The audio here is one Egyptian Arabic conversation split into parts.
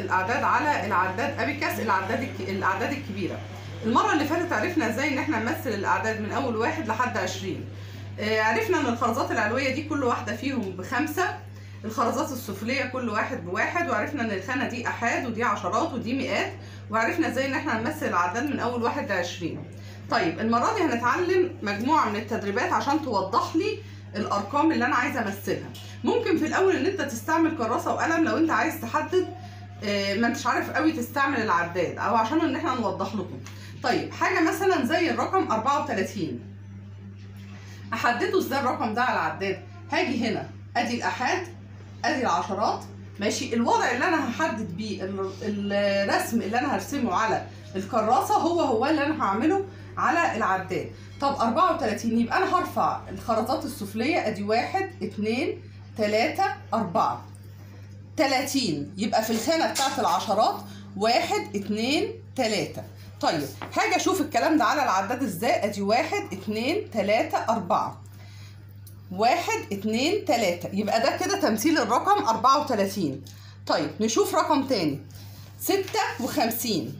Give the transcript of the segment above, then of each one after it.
الاعداد على العداد ابيكاس الاعداد الك- الاعداد الكبيره المره اللي فاتت عرفنا ازاي ان احنا نمثل الاعداد من اول واحد لحد 20 آه، عرفنا ان الخرزات العلويه دي كل واحده فيهم بخمسه الخرزات السفليه كل واحد بواحد وعرفنا ان الخانه دي احاد ودي عشرات ودي مئات وعرفنا ازاي ان احنا نمثل الاعداد من اول واحد ل 20 طيب المره دي هنتعلم مجموعه من التدريبات عشان توضح لي الارقام اللي انا عايزه امثلها ممكن في الاول ان انت تستعمل كراسه وقلم لو انت عايز تحدد آه، ما انتش عارف قوي تستعمل العداد او عشان ان احنا نوضح لكم طيب حاجه مثلا زي الرقم 34 احدده ازاي الرقم ده على العداد هاجي هنا ادي الاحاد ادي العشرات ماشي الوضع اللي انا هحدد بيه ال- الرسم اللي انا هرسمه على الكراسه هو هو اللي انا هعمله على العداد طب 34 يبقى انا هرفع الخرزات السفليه ادي واحد اتنين تلاتة أربعة 30 يبقى في الخانة بتاعت العشرات واحد اتنين تلاتة طيب هاجي اشوف الكلام ده على العداد ازاي ادي واحد اتنين تلاتة أربعة واحد اتنين تلاتة يبقى ده كده تمثيل الرقم أربعة وتلاتين طيب نشوف رقم تاني ستة وخمسين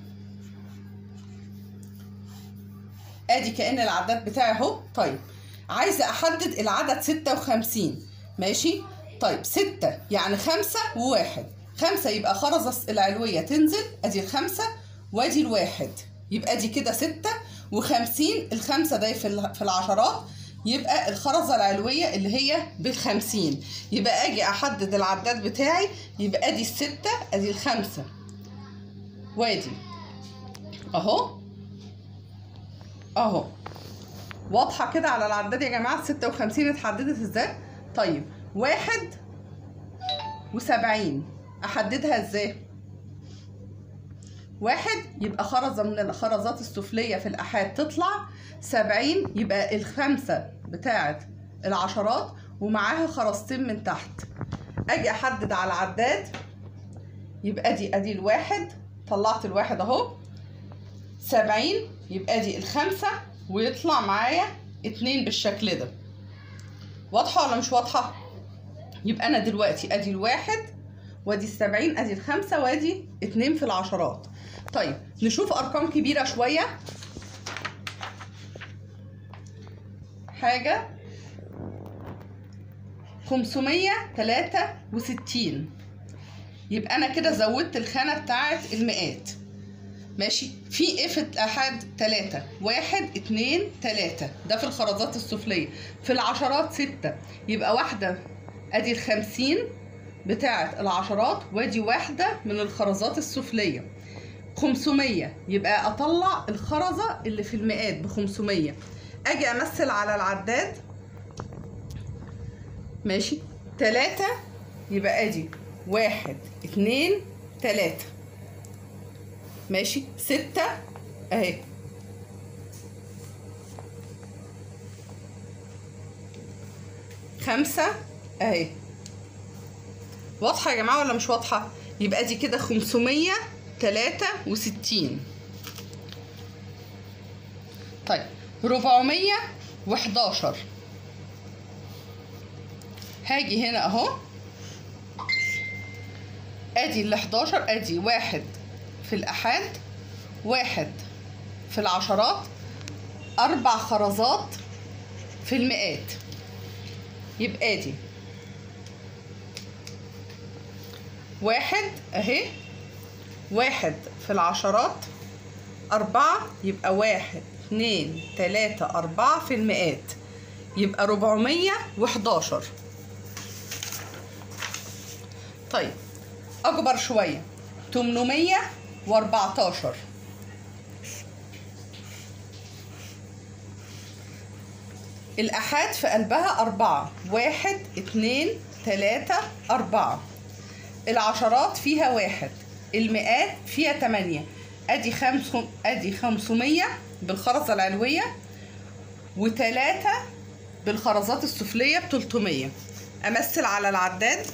ادي كأن العداد بتاعي اهو طيب عايزة احدد العدد ستة وخمسين ماشي طيب ستة يعني خمسة وواحد خمسة يبقى خرزة العلوية تنزل ادي الخمسة وادي الواحد يبقى دي كده ستة وخمسين الخمسة ده في ال- في العشرات يبقى الخرزة العلوية اللي هي بالخمسين يبقى اجي احدد العداد بتاعي يبقى ادي الستة ادي الخمسة وادي اهو اهو واضحة كده على العداد يا جماعة الستة وخمسين اتحددت ازاي طيب واحد وسبعين احددها ازاي واحد يبقى خرزة من الخرزات السفلية في الأحاد تطلع سبعين يبقى الخمسة بتاعت العشرات ومعاها خرزتين من تحت أجي أحدد على العداد يبقى دي أدي الواحد طلعت الواحد أهو سبعين يبقى دي الخمسة ويطلع معايا اتنين بالشكل ده واضحة ولا مش واضحة؟ يبقى أنا دلوقتي أدي الواحد وادي السبعين ادي الخمسة وادي اتنين في العشرات طيب نشوف ارقام كبيرة شوية حاجة خمسمية تلاتة وستين يبقى انا كده زودت الخانة بتاعت المئات ماشي في ايه في الاحاد تلاتة واحد اتنين تلاتة ده في الخرزات السفلية في العشرات ستة يبقى واحدة ادي الخمسين بتاعة العشرات وادي واحدة من الخرزات السفلية 500 يبقى اطلع الخرزة اللي في المئات ب 500 اجي امثل على العداد ماشي تلاتة يبقى ادي واحد اتنين تلاتة ماشي ستة اهي خمسة اهي واضحة يا جماعة ولا مش واضحة؟ يبقى دي كده خمسمية تلاتة وستين طيب ربعمية وحداشر هاجي هنا اهو ادي ال 11 ادي واحد في الاحاد واحد في العشرات اربع خرزات في المئات يبقى ادي واحد اهي واحد في العشرات أربعة يبقى واحد اتنين تلاتة أربعة في المئات يبقى ربعمية وحداشر طيب أكبر شوية تمنمية وأربعتاشر الأحاد في قلبها أربعة واحد اتنين تلاتة أربعة العشرات فيها واحد المئات فيها تمانية ادي خمس ادي خمسمية بالخرزة العلوية وتلاتة بالخرزات السفلية بتلتمية امثل على العداد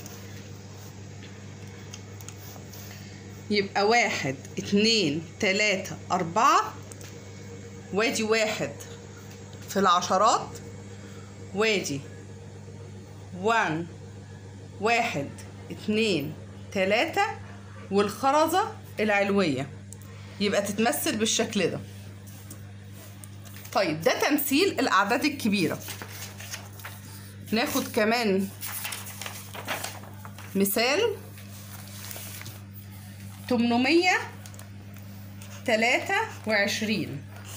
يبقى واحد اتنين تلاتة اربعة وادي واحد في العشرات وادي وان واحد اتنين تلاتة والخرزة العلوية يبقى تتمثل بالشكل ده طيب ده تمثيل الأعداد الكبيرة ناخد كمان مثال 823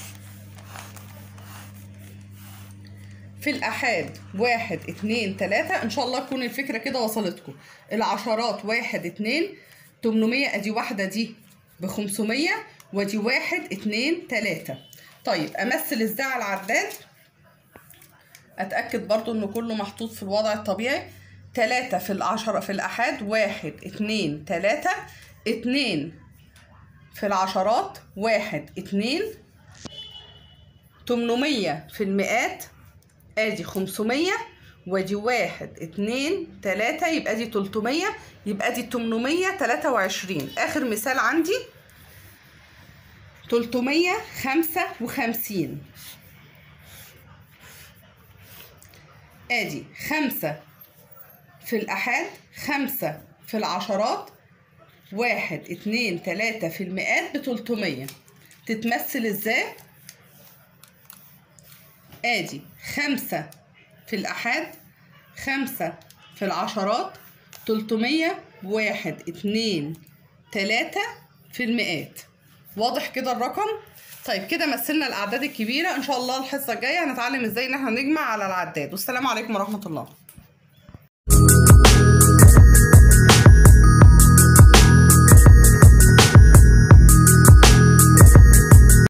في الأحاد واحد اتنين تلاتة إن شاء الله تكون الفكرة كده وصلتكم العشرات واحد اتنين تمنمية أدي واحدة دي بخمسمية ودي واحد اتنين تلاتة طيب أمثل ازاي على العداد أتأكد برضو إن كله محطوط في الوضع الطبيعي تلاتة في العشرة في الأحاد واحد اتنين تلاتة اتنين في العشرات واحد اتنين تمنمية في المئات ادي خمسمية وادي واحد اتنين تلاتة يبقى دي تلتمية يبقى دي تمنمية تلاتة وعشرين اخر مثال عندي تلتمية خمسة وخمسين ادي خمسة في الأحاد خمسة في العشرات واحد اتنين تلاتة في المئات بتلتمية تتمثل ازاي؟ ادي خمسة في الأحاد خمسة في العشرات تلتمية واحد اتنين تلاتة في المئات واضح كده الرقم طيب كده مثلنا الأعداد الكبيرة إن شاء الله الحصة الجاية هنتعلم ازاي إن احنا نجمع على العداد والسلام عليكم ورحمة الله